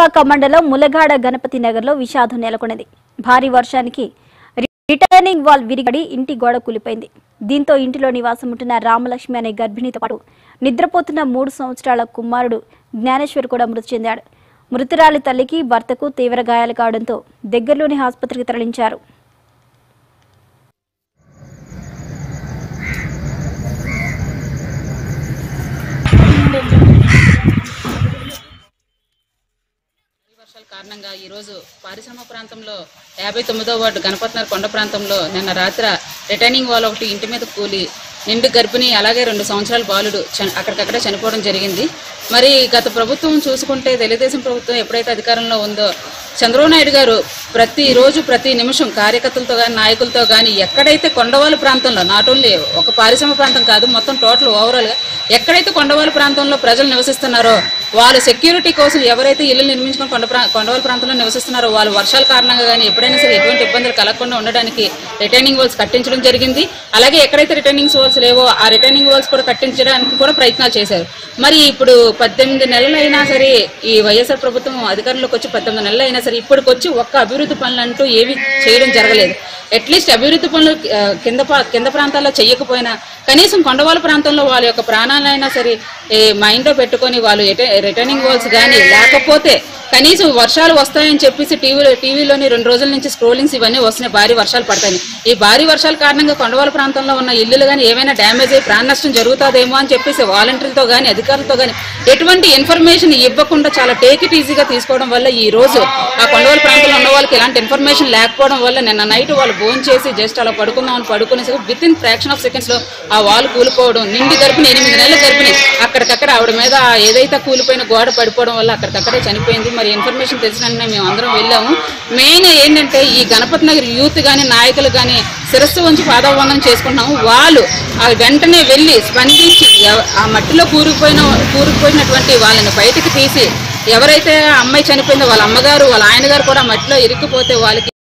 తాళ్లపాక మండలం ములగాడ గణపతి నగర్లో విషాదం నెలకొన్నది భారీ వర్షానికి రిటర్నింగ్ వాల్ విరిగడి ఇంటి గోడ కూలిపోయింది దీంతో ఇంటిలో నివాసం ఉంటున్న రామలక్ష్మి అనే గర్భిణితో పాటు నిద్రపోతున్న మూడు సంవత్సరాల కుమారుడు జ్ఞానేశ్వర్ కూడా మృతి చెందాడు మృతురాలి తల్లికి భర్తకు తీవ్ర గాయాలు కావడంతో దగ్గరలోని ఆసుపత్రికి తరలించారు భారీ వర్షాల కారణంగా ఈరోజు పారిశ్రమ ప్రాంతంలో యాభై తొమ్మిదో వార్డు గణపతినగర్ కొండ ప్రాంతంలో నిన్న రాత్రి రిటర్నింగ్ వాల్ ఒకటి ఇంటి మీద కూలి నిండు గర్భిణి అలాగే రెండు సంవత్సరాల బాలుడు చని- అక్కడికక్కడే చనిపోవడం జరిగింది మరి గత ప్రభుత్వం చూసుకుంటే తెలుగుదేశం ప్రభుత్వం ఎప్పుడైతే అధికారంలో ఉందో చంద్రబాబు నాయుడు గారు ప్రతి రోజు ప్రతి నిమిషం కార్యకర్తలతో కానీ నాయకులతో కానీ ఎక్కడైతే కొండవాళ్ళ ప్రాంతంలో నాట్ ఓన్లీ ఒక పారిశ్రమ ప్రాంతం కాదు మొత్తం టోటల్ ఓవరాల్గా ఎక్కడైతే కొండవాళ్ళ ప్రాంతంలో ప్రజలు నివసిస్తున్నారో వాళ్ళు సెక్యూరిటీ కోసం ఎవరైతే ఇల్లు నిర్మించుకొని కొండ ప్రా కొండవాళ్ళ ప్రాంతంలో నివసిస్తున్నారో వాళ్ళు వర్షాల కారణంగా కానీ ఎప్పుడైనా సరే ఎటువంటి ఇబ్బందులు కలగకుండా ఉండడానికి రిటర్నింగ్ వాల్స్ కట్టించడం జరిగింది అలాగే ఎక్కడైతే రిటర్నింగ్ వాల్స్ లేవో ఆ రిటర్నింగ్ వాల్స్ కూడా కట్టించడానికి కూడా ప్రయత్నాలు చేశారు మరి ఇప్పుడు పద్దెనిమిది నెలలు అయినా సరే ఈ వైఎస్ఆర్ ప్రభుత్వం అధికారంలోకి వచ్చి పద్దెనిమిది నెలలు అయినా సరే ఇప్పటికొచ్చి ఒక్క అభివృద్ధి పనులు అంటూ ఏమీ చేయడం జరగలేదు అట్లీస్ట్ అభివృద్ధి పనులు ఆ, కింద పా- కింద ప్రాంతాల్లో చేయకపోయినా కనీసం కొండవాళ్ళ ప్రాంతంలో వాళ్ళ యొక్క ప్రాణాలైనా సరే మైండ్లో పెట్టుకొని వాళ్ళు రిటర్నింగ్ వాల్స్ కానీ లేకపోతే కనీసం వర్షాలు వస్తాయని చెప్పేసి టీవీలో టీవీలోని రెండు రోజుల నుంచి స్క్రోలింగ్స్ ఇవన్నీ వస్తున్నాయి భారీ వర్షాలు పడతాయి ఈ భారీ వర్షాల కారణంగా కొండవాళ్ళ ప్రాంతంలో ఉన్న ఇల్లులు కానీ ఏమైనా డ్యామేజ్ అయ్యి ప్రాణ నష్టం జరుగుతుందేమో అని చెప్పేసి వాలంటీర్లతో కానీ అధికారులతో కానీ ఎటువంటి ఇన్ఫర్మేషన్ ఇవ్వకుండా చాలా టేక్ ఇట్ ఈజీగా తీసుకోవడం వల్ల ఈ రోజు ఆ కొండవాళ్ళ ప్రాంతంలో ఉన్న వాళ్ళకి ఎలాంటి ఇన్ఫర్మేషన్ లేకపోవడం వల్ల నిన్న నైట్ వాళ్ళు ఫోన్ చేసి జస్ట్ అలా పడుకుందామని పడుకునేసి with in fraction of seconds లో ఆ వాల్ కూలిపోవడం నిండి గర్భిణి ఎనిమిది నెలల గర్భిణి అక్కడికక్కడ ఆవిడ మీద ఆ ఏదైతే కూలిపోయిన గోడ పడిపోవడం వల్ల అక్కడికక్కడే చనిపోయింది మరి ఇన్ఫర్మేషన్ తెలిసిన వెంటనే మేము అందరం వెళ్ళాము మెయిన్ ఏంటంటే ఈ గణపతి నగర్ యూత్ కానీ నాయకులు కానీ శిరస్సు ఉంచి పాదవందనం చేసుకుంటున్నాము వాళ్ళు ఆ వెంటనే వెళ్ళి స్పందించి ఎవ- ఆ మట్టిలో కూరుకుపోయిన కూరుకుపోయినటువంటి వాళ్ళని బయటకు తీసి ఎవరైతే ఆ అమ్మాయి చనిపోయిందో వాళ్ళ అమ్మగారు వాళ్ళ ఆయన గారు కూడా మట్టిలో ఇరుక్కుపోతే వాళ్ళకి